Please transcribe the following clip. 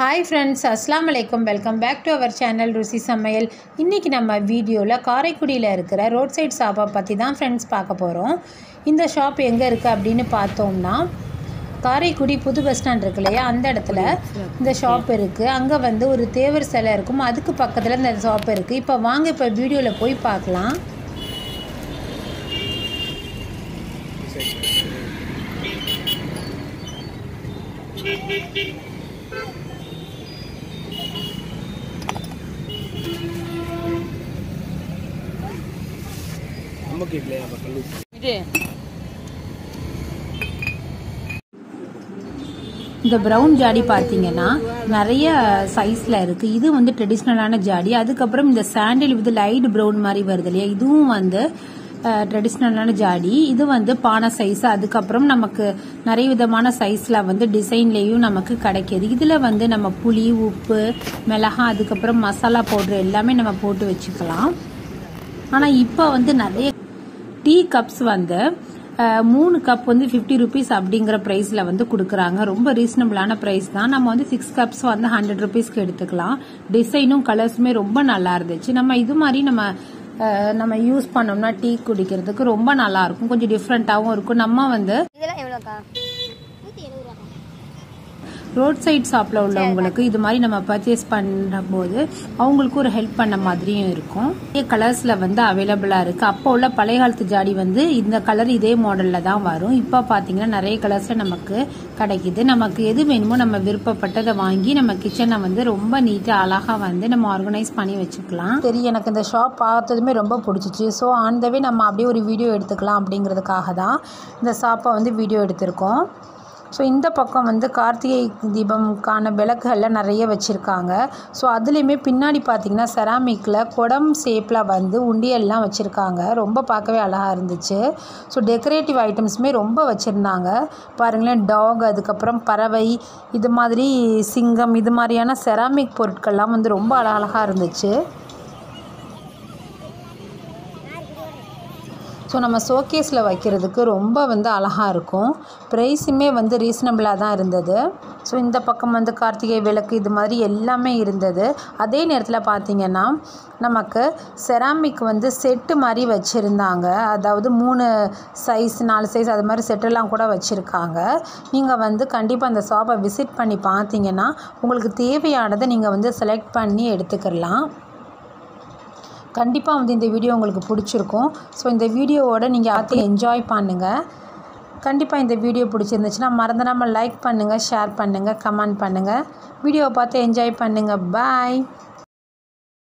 hi friends அஸ்லாம் வலைக்கம் welcome back to our channel Rusi Samayal இன்றைக்கி நம்ம வீடியோவில் காரைக்குடியில் இருக்கிற ரோட் சைட் ஷாப்பை பற்றி தான் ஃப்ரெண்ட்ஸ் பார்க்க போகிறோம் இந்த ஷாப் எங்கே இருக்குது அப்படின்னு பார்த்தோம்னா காரைக்குடி புது பஸ் ஸ்டாண்ட் இருக்கு இல்லையா அந்த இடத்துல இந்த ஷாப் இருக்குது அங்கே வந்து ஒரு தேவர் சிலை இருக்கும் அதுக்கு பக்கத்தில் இந்த ஷாப் இருக்குது இப்போ வாங்க இப்போ வீடியோவில் போய் பார்க்கலாம் நமக்கு இல்லையா பக்கல் இது இந்த ப்ரௌன் ஜாடி பார்த்தீங்கன்னா நிறைய சைஸில் இருக்குது இது வந்து ட்ரெடிஷ்னலான ஜாடி அதுக்கப்புறம் இந்த சாண்டில் வித் லைட் ப்ரௌன் மாதிரி வருது இல்லையா இதுவும் வந்து ட்ரெடிஷ்னலான ஜாடி இது வந்து பானை சைஸ் அதுக்கப்புறம் நமக்கு நிறைய விதமான சைஸில் வந்து டிசைன்லேயும் நமக்கு கிடைக்கிது இதில் வந்து நம்ம புளி உப்பு மிளகாய் அதுக்கப்புறம் மசாலா பவுட்ரு எல்லாமே நம்ம போட்டு வச்சுக்கலாம் ஆனால் இப்போ வந்து நிறைய டீ கப்ஸ் வந்து அஹ், மூணு கப் வந்து ஃபிஃப்டி ருபீஸ் அப்படிங்கிற ப்ரைஸில் வந்து கொடுக்குறாங்க ரொம்ப ரீசனபிளான ப்ரைஸ் தான் நம்ம வந்து சிக்ஸ் கப்ஸ் வந்து ஹண்ட்ரட் ருபீஸ்க்கு எடுத்துக்கலாம் டிசைனும் கலர்ஸுமே ரொம்ப நல்லா இருந்துச்சு நம்ம இது மாதிரி நம்ம அஹ், நம்ம யூஸ் பண்ணோம்னா டீ குடிக்கிறதுக்கு ரொம்ப நல்லா இருக்கும் கொஞ்சம் டிஃப்ரெண்ட்டாகவும் இருக்கும் நம்ம வந்து இதெல்லாம் எவ்வளோக்கா நூற்றி எழுபது ரூபா ரோட் சைட் ஷாப்பில் உள்ளவங்களுக்கு இது மாதிரி நம்ம பர்ச்சேஸ் பண்ணும்போது அவங்களுக்கு ஒரு ஹெல்ப் பண்ண மாதிரியும் இருக்கும் நிறைய கலர்ஸில் வந்து அவைலபிளாக இருக்குது அப்போ உள்ள பழைய காலத்து ஜாடி வந்து இந்த கலர் இதே மாடலில் தான் வரும் இப்போ பார்த்தீங்கன்னா நிறைய கலர்ஸில் நமக்கு கிடைக்குது நமக்கு எது வேணுமோ நம்ம விருப்பப்பட்டதை வாங்கி நம்ம கிச்சனை வந்து ரொம்ப நீட்டாக அழகாக வந்து நம்ம ஆர்கனைஸ் பண்ணி வச்சுக்கலாம் சரி எனக்கு இந்த ஷாப் பார்த்ததுமே ரொம்ப பிடிச்சிச்சு ஸோ ஆண்டவே நம்ம அப்படியே ஒரு வீடியோ எடுத்துக்கலாம் அப்படிங்கிறதுக்காக தான் இந்த ஷாப்பை வந்து வீடியோ எடுத்திருக்கோம் ஸோ இந்த பக்கம் வந்து கார்த்திகை தீபம்க்கான விளக்குகள்லாம் நிறைய வச்சுருக்காங்க ஸோ அதுலேயுமே பின்னாடி பார்த்தீங்கன்னா செராமிக்கில் குடம் ஷேப்பில் வந்து உண்டியல்லாம் வச்சுருக்காங்க ரொம்ப பார்க்கவே அழகாக இருந்துச்சு ஸோ டெக்கரேட்டிவ் ஐட்டம்ஸுமே ரொம்ப வச்சுருந்தாங்க பாருங்களேன் டாக் அதுக்கப்புறம் பறவை இது மாதிரி சிங்கம் இது மாதிரியான செராமிக் பொருட்கள்லாம் வந்து ரொம்ப அழகழகாக இருந்துச்சு ஸோ நம்ம ஷோகேஸில் வைக்கிறதுக்கு ரொம்ப வந்து அழகாக இருக்கும் ப்ரைஸுமே வந்து ரீசனபிளாக தான் இருந்தது ஸோ இந்த பக்கம் வந்து கார்த்திகை விளக்கு இது மாதிரி எல்லாமே இருந்தது அதே நேரத்தில் பார்த்தீங்கன்னா நமக்கு செராமிக் வந்து செட்டு மாதிரி வச்சுருந்தாங்க அதாவது மூணு சைஸ் நாலு சைஸ் அது மாதிரி செட்டெல்லாம் கூட வச்சுருக்காங்க நீங்கள் வந்து கண்டிப்பாக அந்த ஷாப்பை விசிட் பண்ணி பார்த்தீங்கன்னா உங்களுக்கு தேவையானதை நீங்கள் வந்து செலக்ட் பண்ணி எடுத்துக்கிடலாம் கண்டிப்பாக வந்து இந்த வீடியோ உங்களுக்கு பிடிச்சிருக்கும் ஸோ இந்த வீடியோவோட நீங்கள் பார்த்து என்ஜாய் பண்ணுங்கள் கண்டிப்பாக இந்த வீடியோ பிடிச்சிருந்துச்சுன்னா மறந்துடாமல் லைக் பண்ணுங்கள் ஷேர் பண்ணுங்கள் கமெண்ட் பண்ணுங்கள் வீடியோவை பார்த்து என்ஜாய் பண்ணுங்கள் பாய்